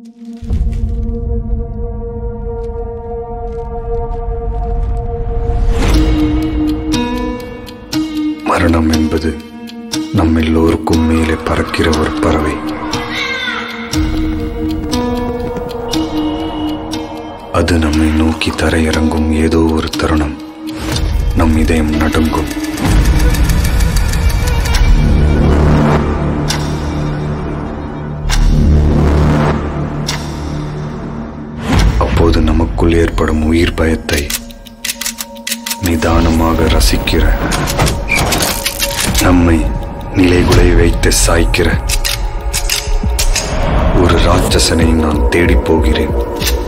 மரணம் என்பது நம் எல்லோருக்கும் மேலே பறக்கிற ஒரு பறவை அது நம்மை நோக்கி தரையிறங்கும் ஏதோ ஒரு தருணம் நம் இதயம் நடுங்கும் அப்போது நமக்குள் ஏற்படும் உயிர் பயத்தை நிதானமாக ரசிக்கிற நம்மை நிலைகுலை வைத்து சாய்க்கிற ஒரு ராட்சசனை நான் தேடிப் போகிறேன்